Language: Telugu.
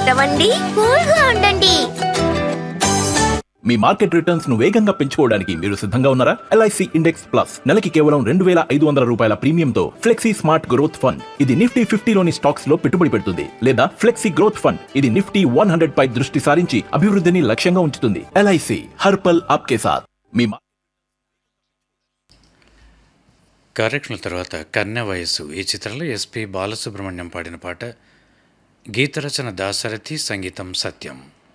అవ్వండి కూల్ గా ఉండండి మీ మార్కెట్ రిటర్న్స్ ను వేగంగా పెంచుకోవడానికి మీరు సిద్ధంగా ఉన్నారా ఎల్ఐసి ఇండెక్స్ ప్లస్ నెలకి కేవలం రెండు వేల ఐదు వందల రూపాయల ప్రీమియంతో ఫ్లెక్సీ స్మార్ట్ గ్రోత్ ఫండ్ ఇది నిఫ్టీ ఫిఫ్టీలోని స్టాక్స్ లో పెట్టుబడి పెడుతుంది లేదా ఫ్లెక్సీ గ్రోత్ ఫండ్ ఇది నిఫ్టీ వన్ హండ్రెడ్ పై దృష్టి సారించి అభివృద్ధిని లక్ష్యంగా ఉంచుతుంది ఎల్ఐసి హర్పల్ ఆప్కే సాత్ మీ మా- కార్యక్రమం తర్వాత కన్య వయస్సు ఈ చిత్రంలో ఎస్పి బాలసుబ్రహ్మణ్యం పాడిన పాట గీత రచన దాశరథి సంగీతం సత్యం